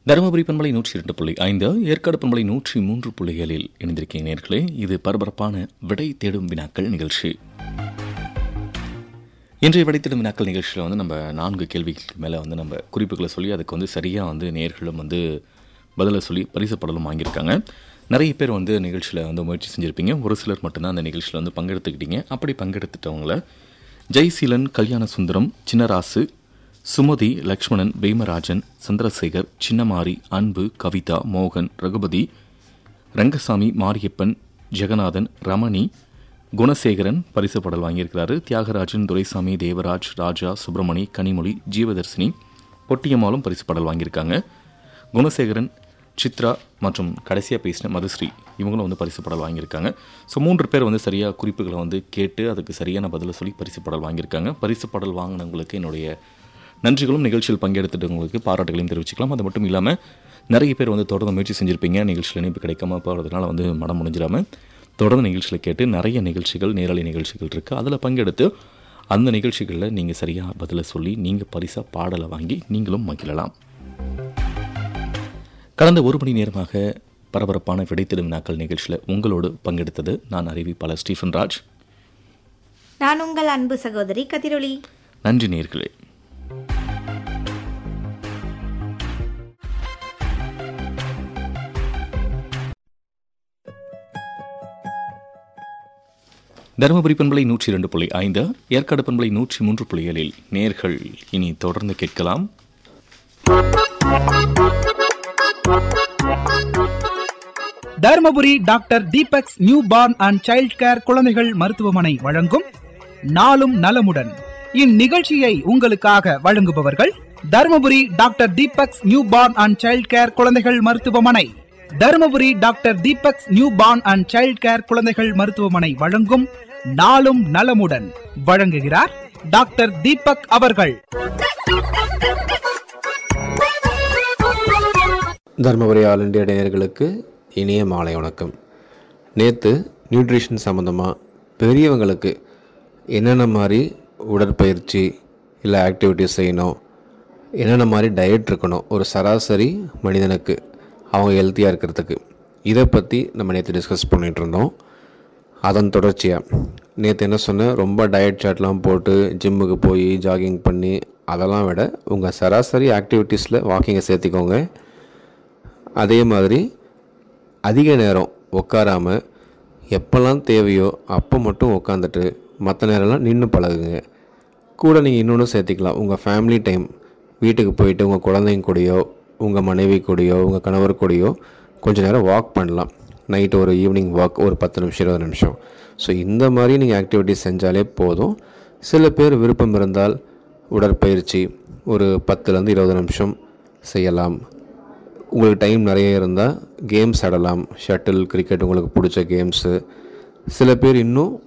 தருமபுரி பண்பலை நூற்றி இரண்டு புள்ளி ஐந்து ஏற்காடு பண்பலை நூற்றி மூன்று புள்ளி ஏழில் இணைந்திருக்கீங்க நேர்களே இது பரபரப்பான விடை தேடும் வினாக்கள் நிகழ்ச்சி இன்றைய விடை தேடும் வினாக்கள் நிகழ்ச்சியில் வந்து நம்ம நான்கு கேள்விகளுக்கு மேலே வந்து நம்ம குறிப்புகளை சொல்லி அதுக்கு வந்து சரியாக வந்து நேர்களும் வந்து பதிலை சொல்லி பரிசுப்படலும் வாங்கியிருக்காங்க நிறைய பேர் வந்து நிகழ்ச்சியில் வந்து முயற்சி செஞ்சுருப்பீங்க ஒரு சிலர் மட்டும்தான் அந்த நிகழ்ச்சியில் வந்து பங்கெடுத்துக்கிட்டீங்க அப்படி பங்கெடுத்துட்டவங்கள ஜெய்சீலன் கல்யாண சுந்தரம் சின்னராசு சுமதி லக்ஷ்மணன் பீமராஜன் சந்திரசேகர் சின்னமாரி அன்பு கவிதா மோகன் ரகுபதி ரங்கசாமி மாரியப்பன் ஜெகநாதன் ரமணி குணசேகரன் பரிசு பாடல் வாங்கியிருக்கிறாரு தியாகராஜன் துரைசாமி தேவராஜ் ராஜா சுப்பிரமணி கனிமொழி ஜீவதர்சினி பொட்டியம்மாளும் பரிசு பாடல் வாங்கியிருக்காங்க குணசேகரன் சித்ரா மற்றும் கடைசியாக பேசின மதுஸ்ரீ இவங்களும் வந்து பரிசு பாடல் வாங்கியிருக்காங்க ஸோ மூன்று பேர் வந்து சரியாக குறிப்புகளை வந்து கேட்டு அதுக்கு சரியான பதிலை சொல்லி பரிசு பாடல் வாங்கியிருக்காங்க பரிசு பாடல் வாங்கினவங்களுக்கு என்னுடைய நன்றிகளும் நிகழ்ச்சியில் பங்கெடுத்துட்டவங்களுக்கு பாராட்டுகளையும் தெரிவிச்சுக்கலாம் அது மட்டும் இல்லாமல் நிறைய பேர் வந்து தொடர்ந்து முயற்சி செஞ்சுருப்பீங்க நிகழ்ச்சியில் இணைப்பு கிடைக்காம போகிறதுனால வந்து மனம் முடிஞ்சிடாம தொடர்ந்து நிகழ்ச்சியில் கேட்டு நிறைய நிகழ்ச்சிகள் நேரலை நிகழ்ச்சிகள் இருக்குது அதில் பங்கெடுத்து அந்த நிகழ்ச்சிகளில் நீங்கள் சரியாக பதிலை சொல்லி நீங்கள் பரிசாக பாடலை வாங்கி நீங்களும் மகிழலாம் கடந்த ஒரு மணி நேரமாக பரபரப்பான விடைத்திடும் நாட்கள் நிகழ்ச்சியில் உங்களோடு பங்கெடுத்தது நான் அறிவிப்பாளர் ஸ்டீஃபன் ராஜ் நான் உங்கள் அன்பு சகோதரி கதிரொளி நன்றி நேர்களே தருமபுரி பண்பலை நூற்றி இரண்டு புள்ளி ஐந்து ஏற்காடு பண்பலை நூற்றி மூன்று புள்ளி ஏழில் நேர்கள் இனி தொடர்ந்து கேட்கலாம் Dharmapuri doctor Deepak's newborn and child care குழந்தைகள் மருத்துவமனை வழங்கும் நாளும் நலமுடன் இந்நிகழ்ச்சியை உங்களுக்காக வழங்குபவர்கள் Dharmapuri doctor Deepak's newborn and child care குழந்தைகள் மருத்துவமனை Dharmapuri doctor Deepak's newborn and child care குழந்தைகள் மருத்துவமனை வழங்கும் நாளும் நலமுடன் வழங்குகிறார் டாக்டர் தீபக் அவர்கள் தருமபுரி ஆல் இண்டியா நேயர்களுக்கு இனிய மாலை வணக்கம் நேற்று நியூட்ரிஷன் சம்மந்தமாக பெரியவங்களுக்கு என்னென்ன மாதிரி உடற்பயிற்சி இல்லை ஆக்டிவிட்டிஸ் செய்யணும் என்னென்ன மாதிரி டயட் இருக்கணும் ஒரு சராசரி மனிதனுக்கு அவங்க ஹெல்த்தியாக இருக்கிறதுக்கு இதை பற்றி நம்ம நேற்று டிஸ்கஸ் பண்ணிகிட்டு இருந்தோம் அதன் தொடர்ச்சியாக நேற்று என்ன சொன்னேன் ரொம்ப டயட் சார்ட்லாம் போட்டு ஜிம்முக்கு போய் ஜாகிங் பண்ணி அதெல்லாம் விட உங்கள் சராசரி ஆக்டிவிட்டீஸில் வாக்கிங்கை சேர்த்திக்கோங்க அதே மாதிரி அதிக நேரம் உட்காராம எப்போல்லாம் தேவையோ அப்போ மட்டும் உட்காந்துட்டு மற்ற நேரம்லாம் நின்று பழகுங்க கூட நீங்கள் இன்னொன்று சேர்த்திக்கலாம் உங்கள் ஃபேமிலி டைம் வீட்டுக்கு போயிட்டு உங்கள் குழந்தைங்க கூடயோ உங்கள் மனைவி கூடயோ உங்கள் கணவர் கூடயோ கொஞ்ச நேரம் வாக் பண்ணலாம் நைட்டு ஒரு ஈவினிங் வாக் ஒரு பத்து நிமிஷம் இருபது நிமிஷம் ஸோ இந்த மாதிரி நீங்கள் ஆக்டிவிட்டிஸ் செஞ்சாலே போதும் சில பேர் விருப்பம் இருந்தால் உடற்பயிற்சி ஒரு பத்துலேருந்து இருபது நிமிஷம் செய்யலாம் உங்களுக்கு டைம் நிறைய இருந்தால் கேம்ஸ் ஆடலாம் ஷட்டில் கிரிக்கெட் உங்களுக்கு பிடிச்ச கேம்ஸு சில பேர் இன்னும்